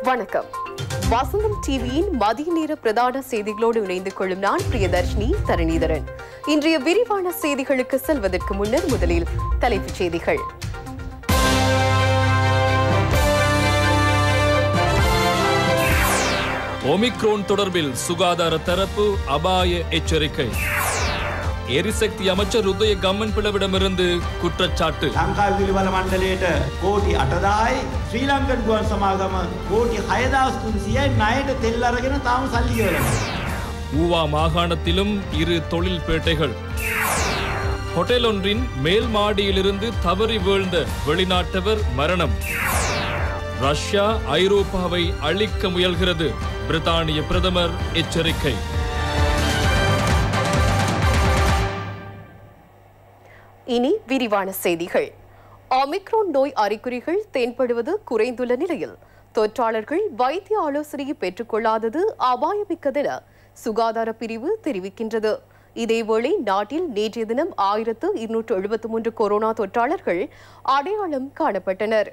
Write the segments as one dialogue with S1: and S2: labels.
S1: வணக்கம் வசந்தம் டிவியின் மதிய நேர பிரதான செய்திகளோடு இணைந்து கொள்ளும் நான் பிரியதர்ஷினி தரணிதரன் இன்றைய விரிவான செய்திகளுக்கு செல்வதற்கு முன்னர் முதலில் தலைப்புச் செய்திகள்
S2: ஒமிக்ரோன் தொடர்பில் சுகாதார தரப்பு அபாய எச்சரிக்கை எரிசக்தி அமைச்சர் உதய கம்மன் பிளவிடமிருந்து குற்றச்சாட்டு
S3: ලංකා විලිවල මණ්ඩලයට කෝටි අටදායි ශ්‍රී ලංකන් ගුවන් සමාගම කෝටි හයදස්තුන්සියයි නයට තෙල් අරගෙන තාම සල්ලියවල.
S2: ஊவா மாகாணத்திலும் இரு தொழில் பேட்டைகள் ஹோட்டல் ஒன்றின் மேல் மாடியிலிருந்து தவறி வீழ்ந்த வெளிநாட்டவர் மரணம் ரஷ்யா ஐரோப்பாவை அழிக்க முயல்கிறது பிரித்தானிய பிரதமர் எச்சரிக்கை
S1: இனி விரிவான செய்திகள் ஒமிக்ரோன் நோய் அறிகுறிகள் தென்படுவது குறைந்துள்ள நிலையில் தொற்றாளர்கள் வைத்திய ஆலோசனையை பெற்றுக்கொள்ளாதது அபாயமிக்கதென சுகாதார பிரிவு தெரிவிக்கின்றது இதேவேளை நாட்டில் நேற்றைய தினம் ஆயிரத்து இருநூற்று எழுபத்தி மூன்று கொரோனா தொற்றாளர்கள் அடையாளம் காணப்பட்டனர்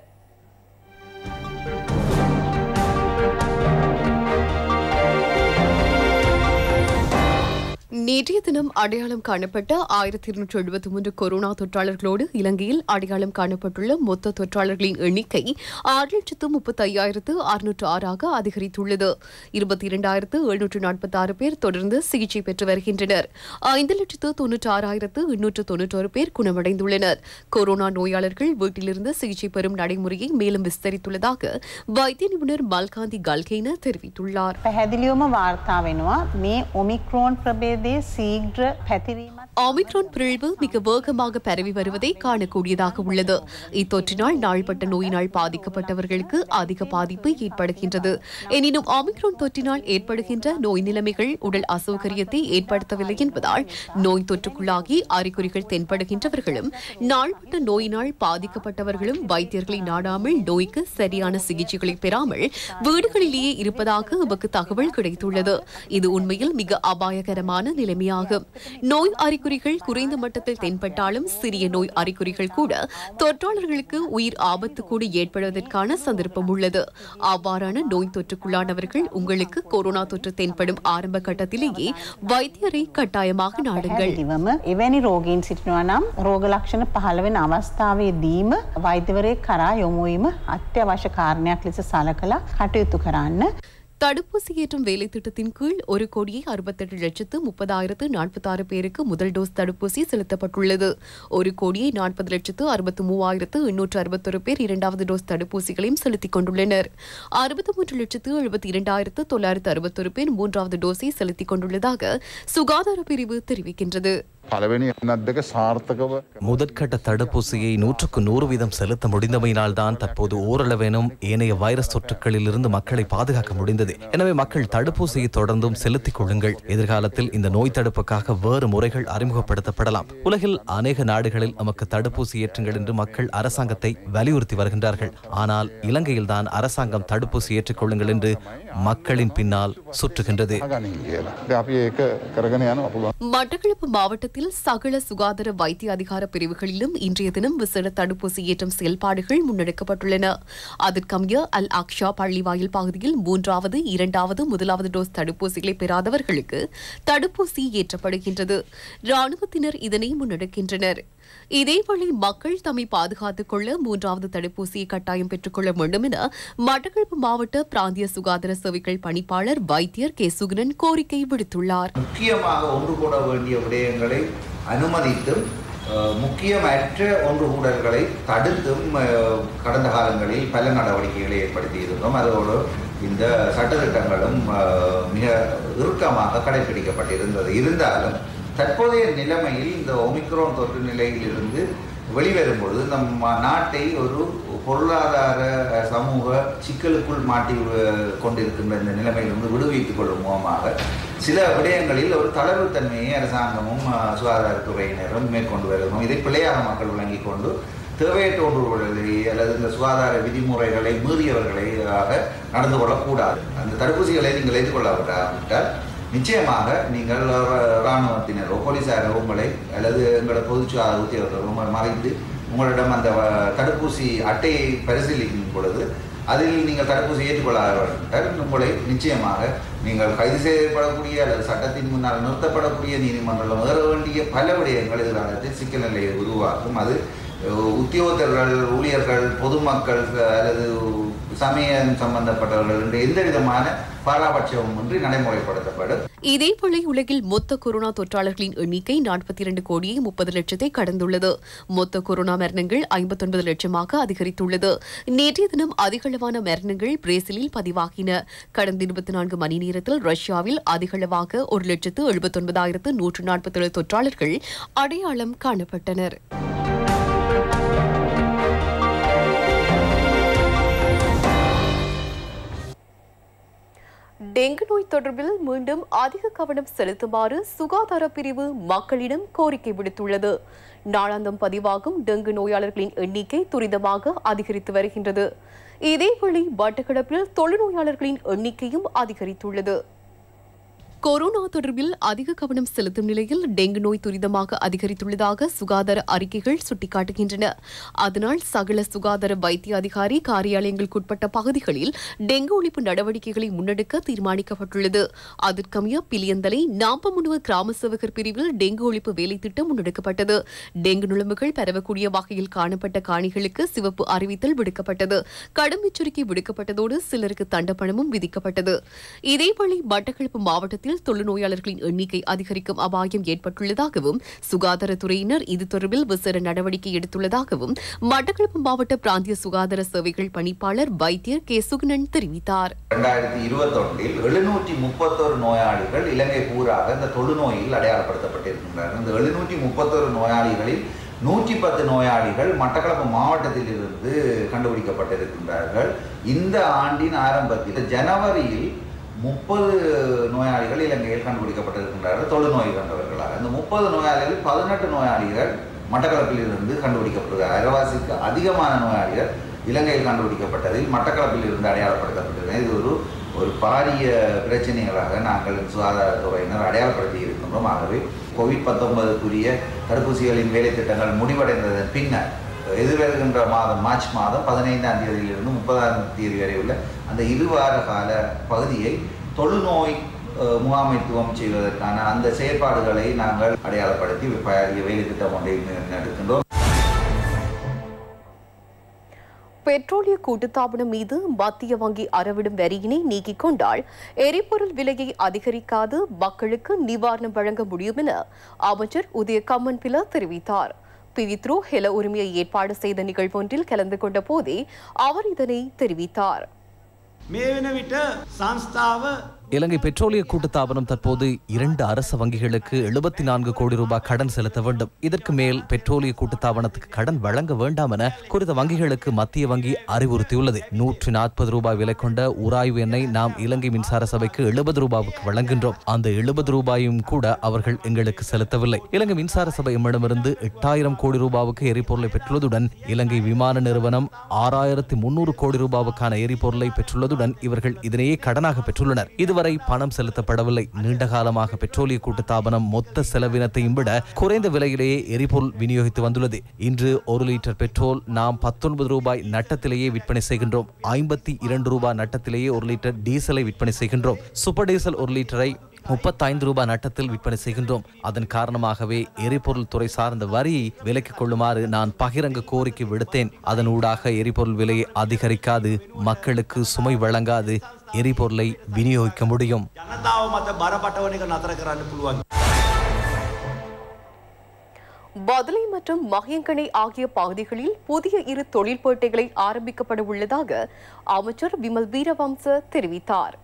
S1: நேற்றைய தினம் அடையாளம் காணப்பட்ட ஆயிரத்தி இருநூற்று எழுபத்தி மூன்று கொரோனா தொற்றாளர்களோடு இலங்கையில் அடையாளம் காணப்பட்டுள்ள மொத்த தொற்றாளர்களின் எண்ணிக்கை ஆறு லட்சத்து முப்பத்தி ஐயாயிரத்து அறுநூற்று ஆறாக அதிகரித்துள்ளது இருபத்தி இரண்டாயிரத்து எழுநூற்று நாற்பத்தி ஆறு பேர் தொடர்ந்து சிகிச்சை பெற்று வருகின்றனர் ஐந்து லட்சத்து தொன்னூற்றி ஆறாயிரத்து எண்ணூற்று தொன்னூற்றொரு பேர் குணமடைந்துள்ளனர் கொரோனா நோயாளர்கள் வீட்டிலிருந்து சிகிச்சை பெறும் நடைமுறையை மேலும் விஸ்தரித்துள்ளதாக வைத்திய நிபுணர் மல்காந்தி கல்கேன தெரிவித்துள்ளார்
S4: පැහැදිලියොම වාර්තා වෙනවා මේ ඔමික්‍රෝන් ප්‍රබේදය සීග්‍ර පැතිරීමත්
S1: ஒமிக்ரான் பிரிவு மிக வேகமாக பரவி வருவதை காணக்கூடியதாக உள்ளது இத்தொற்றினால் நாள்பட்ட நோயினால் பாதிக்கப்பட்டவர்களுக்கு அதிக பாதிப்பு ஏற்படுகின்றது எனினும் ஒமிக்ரான் தொற்றினால் ஏற்படுகின்ற நோய் நிலைமைகள் உடல் அசௌகரியத்தை ஏற்படுத்தவில்லை என்பதால் நோய் தொற்றுக்குள்ளாகி அறிகுறிகள் தென்படுகின்றவர்களும் நாள்பட்ட நோயினால் பாதிக்கப்பட்டவர்களும் வைத்தியர்களை நாடாமல் நோய்க்கு சரியான சிகிச்சைகளை பெறாமல் வீடுகளிலேயே இருப்பதாக எமக்கு தகவல் கிடைத்துள்ளது இது உண்மையில் மிக அபாயகரமான நிலைமையாகும் நோய் அறிகுறிகள் குறைந்த மட்டத்தில் தென்பட்டாலும் சிறிய நோய் அறிகுறிகள் கூட தொற்றாளர்களுக்கு உயிர் ஆபத்து கூட ஏற்படுவதற்கான சந்தர்ப்பம் உள்ளது அவ்வாறான நோய் தொற்றுக்குள்ளானவர்கள் உங்களுக்கு கொரோனா தொற்று தென்படும் ஆரம்ப கட்டத்திலேயே வைத்தியரை கட்டாயமாக நாடுங்கள்
S4: පැහැදිලිවම එවැනි රෝගීන් සිටිනවා නම් රෝග ලක්ෂණ පහළවෙන අවස්ථාවේ දීම වෛද්‍යවරයෙක් කරා යොමුවීම අත්‍යවශ්‍ය කාරණයක් ලෙස සලකලා කටයුතු කරන්න.
S1: தடுப்பூசி ஏற்றும் வேலை திட்டத்தின் கீழ் ஒரு கோடியே அறுபத்தெட்டு லட்சத்து முப்பதாயிரத்து நாற்பத்தாறு பேருக்கு முதல் டோஸ் தடுப்பூசி செலுத்தப்பட்டுள்ளது ஒரு கோடியே நாற்பது லட்சத்து அறுபத்து மூவாயிரத்து எண்ணூற்று அறுபத்தொரு பேர் இரண்டாவது டோஸ் தடுப்பூசிகளையும் செலுத்திக் கொண்டுள்ளனர் அறுபத்தி மூன்று லட்சத்து எழுபத்தி இரண்டாயிரத்து தொள்ளாயிரத்து அறுபத்தொரு பேர் மூன்றாவது டோஸை செலுத்திக் கொண்டுள்ளதாக சுகாதார பிரிவு தெரிவிக்கின்றது
S5: පළවෙනි එන්නත් දෙක සාර්ථකව
S6: முதற்கட்ட தடுப்பூசியை நூற்றுக்கு நூறு வீதம் செலுத்த முடிந்தமையினால்தான் தற்போது ஓரளவேனும் ஏனைய வைரஸ் தொற்றுகளில் இருந்து மக்களை பாதுகாக்க முடிந்தது எனவே மக்கள் தடுப்பூசியை தொடர்ந்தும் செலுத்திக் கொள்ளுங்கள் எதிர்காலத்தில் இந்த நோய் தடுப்புக்காக வேறு முறைகள் அறிமுகப்படுத்தப்படலாம் உலகில் அநேக நாடுகளில் நமக்கு தடுப்பூசி ஏற்றுங்கள் என்று மக்கள் அரசாங்கத்தை வலியுறுத்தி வருகின்றார்கள் ஆனால் இலங்கையில்தான் அரசாங்கம் தடுப்பூசி ஏற்றுக்கொள்ளுங்கள் என்று மக்களின் பின்னால் சுற்றுகின்றது
S5: ගනින් කියලා. ඉතින් අපි ඒක කරගෙන යනවා පුළුවන්.
S1: மட்டக்களப்பு மாவட்டத்தில் சகல சுகாதார வைத்திய அதிகார பிரிவுகளிலும் இன்றைய தினம் விசேட தடுப்பூசி ஏற்றும் செயல்பாடுகள் முன்னெடுக்கப்பட்டுள்ளன அதற்கமைய அல் அக்ஷா பள்ளிவாயில் பகுதியில் மூன்றாவது இரண்டாவது முதலாவது டோஸ் தடுப்பூசிகளை பெறாதவர்களுக்கு தடுப்பூசி ஏற்றப்படுகின்றது ராணுவத்தினர் இதனை முன்னெடுக்கின்றனர் இதேவேளை மக்கள் தம்மை பாதுகாத்துக் கொள்ள மூன்றாவது தடுப்பூசியை கட்டாயம் பெற்றுக்கொள்ள வேண்டும் என மட்டக்களப்பு மாவட்ட பிராந்திய சுகாதார சேவைகள் பணிப்பாளர் வைத்தியர் கே சுகுணன் கோரிக்கை விடுத்துள்ளார்
S7: முக்கியமாக ஒன்று கூட வேண்டிய விடயங்களை அனுமதித்தும் அஹ், முக்கியமற்ற ஒன்று கூடல்களை தடுத்தும் அஹ், கடந்த காலங்களில் பல நடவடிக்கைகளை ஏற்படுத்தி இருந்தோம் அதோடு இந்த சட்டத்திட்டங்களும் அஹ், மிக இறுக்கமாக கடைபிடிக்கப்பட்டிருந்தது இருந்தாலும் தற்போதைய நிலைமையில் இந்த ஒமிக்ரோன் தொற்று நிலையிலிருந்து வெளிவரும் பொழுது நம் நாட்டை ஒரு பொருளாதார அஹ், சமூக சிக்கலுக்குள் மாட்டி அஹ், கொண்டிருக்கின்ற இந்த நிலைமையிலிருந்து விடுவித்துக் கொள்ளும் மூலமாக சில விடயங்களில் ஒரு தளர்வுத்தன்மையை அரசாங்கமும் அஹ், சுகாதாரத்துறையினரும் மேற்கொண்டு வருகிறோம் இதை பிள்ளையாக மக்கள் விளங்கிக் கொண்டு தேவையற்ற ஒன்றுகளை அல்லது இந்த சுகாதார விதிமுறைகளை மீறியவர்களாக நடந்து கொள்ளக்கூடாது அந்த தடுப்பூசிகளை நீங்கள் எதிர்கொள்ளாவிட்டால் நிச்சயமாக நீங்கள் ரா- இராணுவத்தினரோ போலீசாரோ உங்களை அல்லது எங்களோட பொதுச் சுகாதார உத்தியோகத்தரோ உங்களை மறைத்து உங்களிடம் அந்த வ- தடுப்பூசி அட்டையை பரிசீலிக்கும் பொழுது அதில் நீங்கள் தடுப்பூசி ஏற்றுக்கொள்ளாதவர்கள் உங்களை நிச்சயமாக நீங்கள் கைது செய்யப்படக்கூடிய அல்லது சட்டத்தின் முன்னால் நிறுத்தப்படக்கூடிய நீதிமன்றம் ஏற வேண்டிய பல விடயங்கள் எதிர்காலத்தில் சிக்கல் நிலையை உருவாக்கும் அது அஹ், உத்தியோகத்தர்கள் ஊழியர்கள் பொதுமக்கள் அல்லது சமயம் சம்பந்தப்பட்டவர்கள் என்று எந்த விதமான பாராபட்சமும் இன்றி நடைமுறைப்படுத்தப்படும்
S1: இதேவேளை உலகில் மொத்த கொரோனா தொற்றாளர்களின் எண்ணிக்கை நாற்பத்தி இரண்டு கோடியே முப்பது லட்சத்தை கடந்துள்ளது மொத்த கொரோனா மரணங்கள் ஐம்பத்தொன்பது லட்சமாக அதிகரித்துள்ளது நேற்றைய தினம் அதிகளவான மரணங்கள் பிரேசிலில் பதிவாகின கடந்த இருபத்தி நான்கு மணி நேரத்தில் ரஷ்யாவில் அதிகளவாக ஒரு லட்சத்து எழுபத்தொன்பதாயிரத்து நூற்று நாற்பத்தேழு தொற்றாளர்கள் அடையாளம் காணப்பட்டனர் டெங்கு நோய் தொடர்பில் மீண்டும் அதிக கவனம் செலுத்துமாறு சுகாதார பிரிவு மக்களிடம் கோரிக்கை விடுத்துள்ளது நாளாந்தம் பதிவாகும் டெங்கு நோயாளர்களின் எண்ணிக்கை துரிதமாக அதிகரித்து வருகின்றது இதேவேளை வட்டக்கிடப்பில் தொழுநோயாளர்களின் எண்ணிக்கையும் அதிகரித்துள்ளது கொரோனா தொடர்பில் அதிக கவனம் செலுத்தும் நிலையில் டெங்கு நோய் துரிதமாக அதிகரித்துள்ளதாக சுகாதார அறிக்கைகள் சுட்டிக்காட்டுகின்றன அதனால் சகல சுகாதார வைத்திய அதிகாரி காரியாலயங்களுக்குட்பட்ட பகுதிகளில் டெங்கு ஒழிப்பு நடவடிக்கைகளை முன்னெடுக்க தீர்மானிக்கப்பட்டுள்ளது அதற்கமைய பிலியந்தலை நாம்பமுனுவ கிராம சேவகர் பிரிவில் டெங்கு ஒழிப்பு வேலை திட்டம் முன்னெடுக்கப்பட்டது டெங்கு நுழம்புகள் பரவக்கூடிய வகையில் காணப்பட்ட காணிகளுக்கு சிவப்பு அறிவித்தல் விடுக்கப்பட்டது கடும் எச்சரிக்கை விடுக்கப்பட்டதோடு சிலருக்கு தண்டப்பணமும் விதிக்கப்பட்டது இதேவேளை மட்டக்களப்பு மாவட்டத்தில் தொழுநோயாளர்களின் எண்ணிக்கை அதிகரிக்கும் அபாயம் ஏற்பட்டுள்ளதாகவும் சுகாதாரத்துறையினர் இது தொடர்பில் விசேட நடவடிக்கை எடுத்துள்ளதாகவும் மட்டக்களப்பு மாவட்ட பிராந்திய சுகாதார சேவைகள் பணிப்பாளர் வைத்தியர் கே சுகுணன் தெரிவித்தார்
S7: ரெண்டாயிரத்தி இருபத்தொன்றில் எழுநூற்றி முப்பத்தொரு நோயாளிகள் இலங்கை பூராக இந்த தொழுநோயில் அடையாளப்படுத்தப்பட்டிருக்கின்றனர் இந்த எழுநூற்றி முப்பத்தொரு நோயாளிகளில் நூற்றி பத்து நோயாளிகள் மட்டக்களப்பு மாவட்டத்தில் இருந்து கண்டுபிடிக்கப்பட்டிருக்கின்றார்கள் இந்த ஆண்டின் ஆரம்பத்தில் ஜனவரியில் முப்பது நோயாளிகள் இலங்கையில் கண்டுபிடிக்கப்பட்டிருக்கின்றார்கள் தொழுநோய் கண்டவர்களாக இந்த முப்பது நோயாளிகள் பதினெட்டு நோயாளிகள் மட்டக்களப்பில் இருந்து கண்டுபிடிக்கப்படுகிறார் அரைவாசிக்கு அதிகமான நோயாளிகள் இலங்கையில் கண்டுபிடிக்கப்பட்டதில் மட்டக்களப்பில் இருந்து அடையாளப்படுத்தப்பட்டது இது ஒரு ஒரு பாரிய பிரச்சனைகளாக நாங்கள் சுகாதாரத்துறையினர் அடையாளப்படுத்தி இருக்கின்றோம் ஆகவே கோவிட் பத்தொன்பதுக்குரிய தடுப்பூசிகளின் வேலை திட்டங்கள் முடிவடைந்ததன் பின்னர் எதிர்வருகின்ற மாதம் மார்ச் மாதம் பதினைந்தாம் தேதியிலிருந்து முப்பதாம் தேதி வரை உள்ள அந்த இருவார கால பகுதியை தொழுநோய் அஹ், முகாமைத்துவம் செய்வதற்கான அந்த செயற்பாடுகளை நாங்கள் அடையாளப்படுத்தி பாரிய வேலை திட்டம் ஒன்றை எடுக்கின்றோம்
S1: பெட்ரோலிய கூட்டுத்தாபனம் மீது மத்திய வங்கி அறவிடும் வரியினை நீக்கிக் கொண்டால் எரிபொருள் விலையை அதிகரிக்காது மக்களுக்கு நிவாரணம் வழங்க முடியும் என அமைச்சர் உதய கம்மன் பில தெரிவித்தார் பிவித்ரோ ஹெல உரிமையை ஏற்பாடு செய்த நிகழ்வொன்றில் கலந்து கொண்ட போதே அவர் இதனை தெரிவித்தார்
S3: මේ වෙන විට සංස්ථාව
S6: இலங்கை பெட்ரோலிய கூட்டுத்தாபனம் தற்போது இரண்டு அரசு வங்கிகளுக்கு எழுபத்தி நான்கு கோடி ரூபாய் கடன் செலுத்த வேண்டும் இதற்கு மேல் பெட்ரோலிய கூட்டுத்தாபனத்துக்கு கடன் வழங்க வேண்டாம் என குறித்த வங்கிகளுக்கு மத்திய வங்கி அறிவுறுத்தியுள்ளது நூற்று நாற்பது ரூபாய் விலை கொண்ட உராய்வு எண்ணெய் நாம் இலங்கை மின்சார சபைக்கு எழுபது ரூபாவுக்கு வழங்குகின்றோம் அந்த எழுபது ரூபாயும் கூட அவர்கள் எங்களுக்கு செலுத்தவில்லை இலங்கை மின்சார சபை எம்மிடமிருந்து எட்டாயிரம் கோடி ரூபாவுக்கு எரிபொருளை பெற்றுள்ளதுடன் இலங்கை விமான நிறுவனம் ஆறாயிரத்தி முன்னூறு கோடி ரூபாவுக்கான எரிபொருளை பெற்றுள்ளதுடன் இவர்கள் இதனையே கடனாக பெற்றுள்ளனர் இதுவரை பணம் செலுத்தப்படவில்லை நீண்ட காலமாக பெட்ரோலிய கூட்டுத்தாபனம் மொத்த செலவினத்தையும் விட குறைந்த விலையிலேயே எரிபொருள் விநியோகித்து வந்துள்ளது இன்று ஒரு லிட்டர் பெட்ரோல் நாம் பத்தொன்பது ரூபாய் நட்டத்திலேயே விற்பனை செய்கின்றோம் ஐம்பத்தி இரண்டு ரூபாய் நட்டத்திலேயே ஒரு லிட்டர் டீசலை விற்பனை செய்கின்றோம் சூப்பர் டீசல் ஒரு லிட்டரை முப்பத்தைந்து ரூபாய் நட்டத்தில் விற்பனை செய்கின்றோம் அதன் காரணமாகவே எரிபொருள் துறை சார்ந்த வரியை விலக்கிக் கொள்ளுமாறு நான் பகிரங்க கோரிக்கை விடுத்தேன் அதன் ஊடாக எரிபொருள் விலையை அதிகரிக்காது மக்களுக்கு சுமை வழங்காது எரிபொருளை விநியோகிக்க முடியும்
S3: ජනතාව මත බරපටවන එක නතර කරන්න පුළුවන්.
S1: பதுளை மற்றும் மகியங்கனை ஆகிய பகுதிகளில் புதிய இரு தொழிற்பேட்டைகளை ஆரம்பிக்கப்பட உள்ளதாக அமைச்சர் விமல் வீரவம்ச தெரிவித்தார்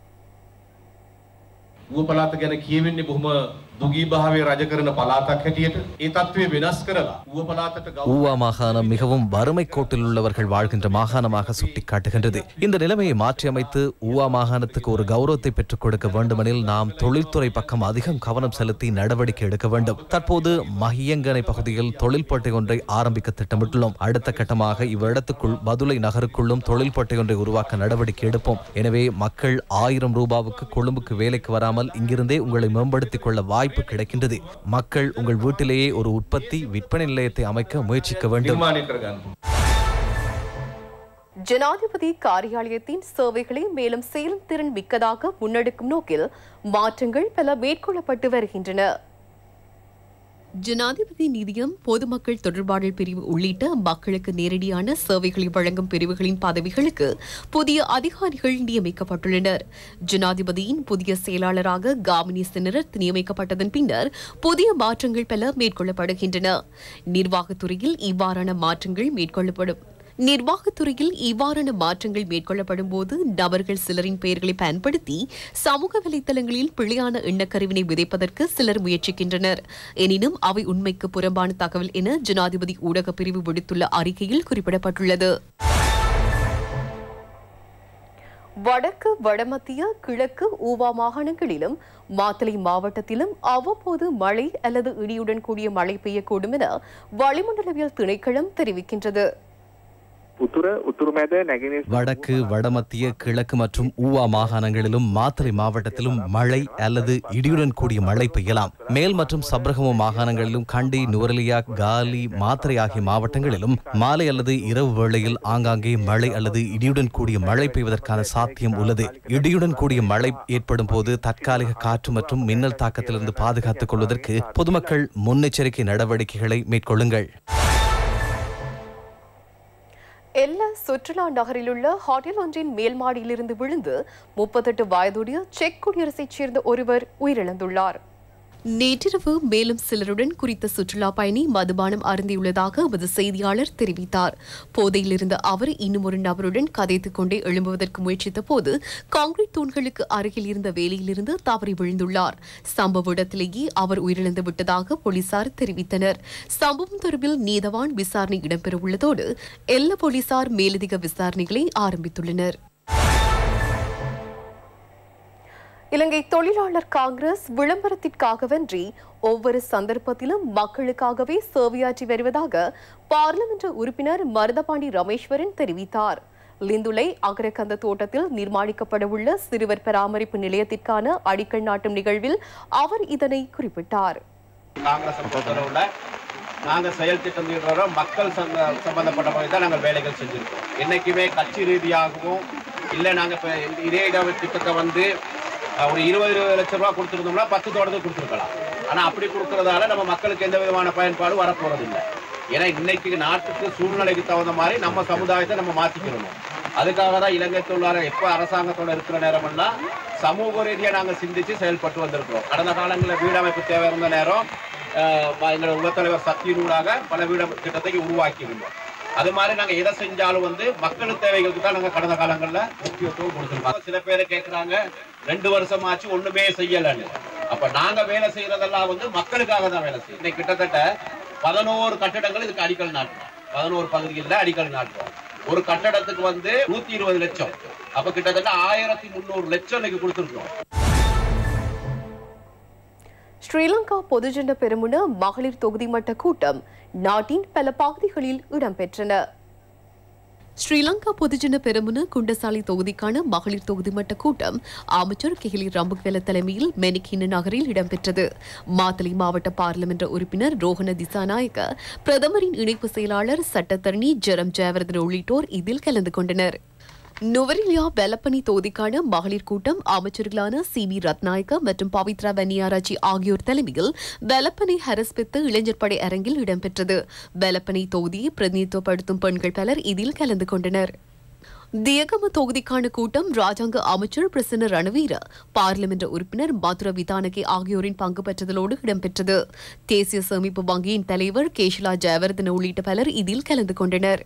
S8: ඌව පලාත ගැන කියවෙන්නේ බොහොම දුගී භාවය රජ කරන පලාතක් හැටියට ඒ තත්ත්වය වෙනස් කරලා ඌව පලාතට ගෞරව
S6: ஊவா மாகாணம் மிகவும் வறுமை கோட்டில் உள்ளவர்கள் வாழ்கின்ற மாகாணமாக சுட்டிக்காட்டுகின்றது இந்த நிலைமையை மாற்றியமைத்து ஊவா மாகாணத்துக்கு ஒரு கௌரவத்தை பெற்றுக் கொடுக்க வேண்டுமெனில் நாம் தொழில்துறை பக்கம் அதிகம் கவனம் செலுத்தி நடவடிக்கை எடுக்க வேண்டும் தற்போது மகியங்கனை பகுதியில் தொழில்பேட்டை ஒன்றை ஆரம்பிக்க திட்டமிட்டுள்ளோம் அடுத்த கட்டமாக இவ்விடத்துக்குள் பதுளை நகருக்குள்ளும் தொழில்பேட்டை ஒன்றை உருவாக்க நடவடிக்கை எடுப்போம் எனவே மக்கள் ஆயிரம் ரூபாவுக்கு கொழும்புக்கு வேலைக்கு வராமல் இங்கிருந்தே உங்களை மேம்படுத்திக் கொள்ள வாய்ப்பு கிடைக்கின்றது மக்கள் உங்கள் வீட்டிலேயே ஒரு உற்பத்தி விற்பனை நிலையத்தை அமைக்க முயற்சிக்க வேண்டும்
S8: නිර්මාණය කරගන්න.
S1: ஜனாதிபதி காரியாலயத்தின் சேவைகளை மேலும் செயல் திறன் மிக்கதாக முன்னெடுக்கும் நோக்கில் மாற்றங்கள் பல மேற்கொள்ளப்பட்டு வருகின்றன ஜனாதிபதி நிதியம் பொதுமக்கள் தொடர்பாடல் பிரிவு உள்ளிட்ட மக்களுக்கு நேரடியான சேவைகளை வழங்கும் பிரிவுகளின் பதவிகளுக்கு புதிய அதிகாரிகள் நியமிக்கப்பட்டுள்ளனர் ஜனாதிபதியின் புதிய செயலாளராக காமினி சினரத் நியமிக்கப்பட்டதன் பின்னர் புதிய மாற்றங்கள் பல மேற்கொள்ளப்படுகின்றன நிர்வாகத்துறையில் இவ்வாறான மாற்றங்கள் மேற்கொள்ளப்படும் நிர்வாகத்துறையில் இவ்வாறான மாற்றங்கள் மேற்கொள்ளப்படும் போது நபர்கள் சிலரின் பெயர்களை பயன்படுத்தி சமூக வலைதளங்களில் பிழையான எண்ணக்கருவினை விதைப்பதற்கு சிலர் முயற்சிக்கின்றனர் எனினும் அவை உண்மைக்கு புறம்பான தகவல் என ஜனாதிபதி ஊடகப் பிரிவு விடுத்துள்ள அறிக்கையில் குறிப்பிடப்பட்டுள்ளது வடக்கு வடமத்திய கிழக்கு ஊவா மாகாணங்களிலும் மாத்தளை மாவட்டத்திலும் அவ்வப்போது மழை அல்லது இடியுடன் கூடிய மழை பெய்யக்கூடும் என வளிமண்டலவியல் திணைக்களம் தெரிவிக்கின்றது
S9: උතුර උතුරුමැද නැගෙනහිර
S6: வடக்கு வடமத்திய கிழக்கு மற்றும் ஊவா மாகாணங்களிலும் மாத்தறை மாவட்டத்திலும் மழை அல்லது இடியுடன் கூடிய மழை பெய்யலாம் மேல் மற்றும் சப்ரகம மாகாணங்களிலும் கண்டி நுவரலியா காலி மாத்தறை ஆகிய மாவட்டங்களிலும் மாலை அல்லது இரவு வேளையில் ஆங்காங்கே மழை அல்லது இடியுடன் கூடிய மழை பெய்வதற்கான சாத்தியம் உள்ளது இடியுடன் கூடிய மழை ஏற்படும் போது தற்காலிக காற்று மற்றும் மின்னல் தாக்கத்திலிருந்து பாதுகாத்துக் கொள்வதற்கு பொதுமக்கள் முன்னெச்சரிக்கை நடவடிக்கைகளை மேற்கொள்ளுங்கள்
S1: எல்லா சுற்றுலா நகரிலுள்ள ஹோட்டல் ஒன்றின் மேல் மாடியிலிருந்து விழுந்து முப்பத்தெட்டு வயதுடைய செக் குடியரசைச் சேர்ந்த ஒருவர் உயிரிழந்துள்ளார் நேற்றிரவு மேலும் சிலருடன் குறித்த சுற்றுலா பயணி மதுபானம் அருந்தியுள்ளதாக எமது செய்தியாளர் தெரிவித்தார் போதையில் இருந்த அவர் இன்னும் ஒரு நபருடன் கதைத்துக் கொண்டே எழும்புவதற்கு முயற்சித்த போது கான்கிரீட் தூண்களுக்கு அருகில் இருந்த வேலியிலிருந்து தவறி விழுந்துள்ளார் சம்பவ இடத்திலேயே அவர் உயிரிழந்து விட்டதாக போலீசார் தெரிவித்தனர் சம்பவம் தொடர்பில் நீதவான் விசாரணை இடம்பெறவுள்ளதோடு எல்லா போலீசார் மேலதிக விசாரணைகளை ஆரம்பித்துள்ளனர் இலங்கை தொழிலாளர் காங்கிரஸ் விளம்பரத்திற்காகவன்றி ஒவ்வொரு சந்தர்ப்பத்திலும் மக்களுக்காகவே சேவையாற்றி வருவதாக பார்லிமெண்ட் உறுப்பினர் மருதபாண்டி ரமேஸ்வரன் தெரிவித்தார் லிந்துலை அகரகந்த தோட்டத்தில் நிர்மாணிக்கப்படவுள்ள சிறுவர் பராமரிப்பு நிலையத்திற்கான அடிக்கல் நாட்டும் நிகழ்வில் அவர் இதனை குறிப்பிட்டார்
S8: காங்கிரஸ் பொறுத்தளவுல நாங்கள் செயல் திட்டம் தீர்றோம் மக்கள் சம்ப சம்பந்தப்பட்ட மாதிரி தான் நாங்கள் வேலைகள் செஞ்சுருக்கோம் என்றைக்குமே கட்சி ரீதியாகவும் இல்லை நாங்கள் இப்போ இதே இட திட்டத்தை வந்து அஹ், ஒரு இருபது இருபது லட்சம் ரூபா கொடுத்துருந்தோம்னா பத்து தோட்டத்துக்கு கொடுத்துருக்கலாம் ஆனால் அப்படி கொடுக்கறதால நம்ம மக்களுக்கு எந்த விதமான பயன்பாடு வரப்போறது இல்லை ஏன்னா இன்னைக்கு நாட்டுக்கு சூழ்நிலைக்கு தகுந்த மாதிரி நம்ம சமுதாயத்தை நம்ம மாற்றிக்கிறணும் அதுக்காக தான் இலங்கை தொழிலாளர் எப்போ அரசாங்கத்தோட இருக்கிற நேரமெல்லாம் சமூக ரீதியாக நாங்கள் சிந்திச்சு செயல்பட்டு வந்திருக்கிறோம் கடந்த காலங்களில் வீடமைப்பு தேவை இருந்த நேரம் அஹ், எங்களோட உலகத்தலைவர் சக்தியினூடாக பல வீட திட்டத்தை உருவாக்கி இருந்தோம் அது மாதிரி நாங்க எதை செஞ்சாலும் வந்து மக்கள் தேவைகளுக்கு தான் நாங்க கடந்த காலங்கள்ல முக்கியத்துவம் கொடுத்துருக்கோம் சில பேர் கேட்கறாங்க ரெண்டு வருஷம் ஆச்சு ஒண்ணுமே செய்யலன்னு அப்ப நாங்க வேலை செய்யறதெல்லாம் வந்து மக்களுக்காக தான் வேலை செய்யும் இன்னைக்கு கிட்டத்தட்ட பதினோரு கட்டடங்கள் இதுக்கு அடிக்கல் நாட்டுறோம் பதினோரு பகுதிகளில் அடிக்கல் நாட்டுறோம் ஒரு கட்டடத்துக்கு வந்து நூத்தி இருபது லட்சம் அப்ப கிட்டத்தட்ட ஆயிரத்தி முந்நூறு லட்சம் இன்னைக்கு கொடுத்துருக்கோம்
S1: ஸ்ரீலங்கா பொதுஜன பெருமுன மகளிர் தொகுதி மட்ட கூட்டம் நாட்டின் பல பகுதிகளில் இடம்பெற்றன ஸ்ரீலங்கா பொதுஜன பெருமுன குண்டசாலை தொகுதிக்கான மகளிர் தொகுதி மட்ட கூட்டம் அமைச்சர் கெஹிலி ரம்புக்வெல தலைமையில் மெனிக்கின நகரில் இடம்பெற்றது மாத்தளை மாவட்ட பாராளுமன்ற உறுப்பினர் ரோஹன திசாநாயக்க பிரதமரின் இணைப்பு செயலாளர் சட்டத்தரணி ஜெரம் ஜெயவர்தன் உள்ளிட்டோர் இதில் கலந்து கொண்டனர் நுவரெலியா வெலப்பனி தொகுதிக்கான மகளிர் கூட்டம் அமைச்சர்களான சி வி ரத்நாயக்க மற்றும் பவித்ரா வன்னியாராஜி ஆகியோர் தலைமையில் வெலப்பனை ஹரஸ்பித்து இளைஞர் படை அரங்கில் இடம்பெற்றது வெலப்பனை தொகுதியை பிரதிநிதித்துவப்படுத்தும் பெண்கள் பலர் இதில் கலந்து கொண்டனர் தியகம தொகுதிக்கான கூட்டம் ராஜாங்க அமைச்சர் பிரசன்ன ரணவீர பார்லிமென்ற உறுப்பினர் மதுர விதானகே ஆகியோரின் பங்கு பெற்றதலோடு இடம்பெற்றது தேசிய சேமிப்பு வங்கியின் தலைவர் கேஷிலா ஜெயவர்தன உள்ளிட்ட பலர் இதில் கலந்து கொண்டனர்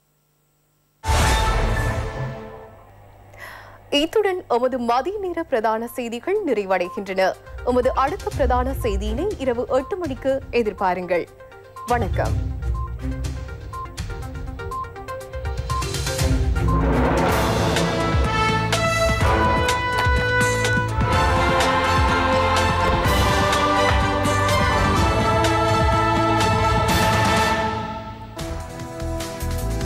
S1: இத்துடன் எமது மதிய நேர பிரதான செய்திகள் நிறைவடைகின்றன எமது அடுத்த பிரதான செய்தியினை இரவு எட்டு மணிக்கு எதிர்பாருங்கள் வணக்கம்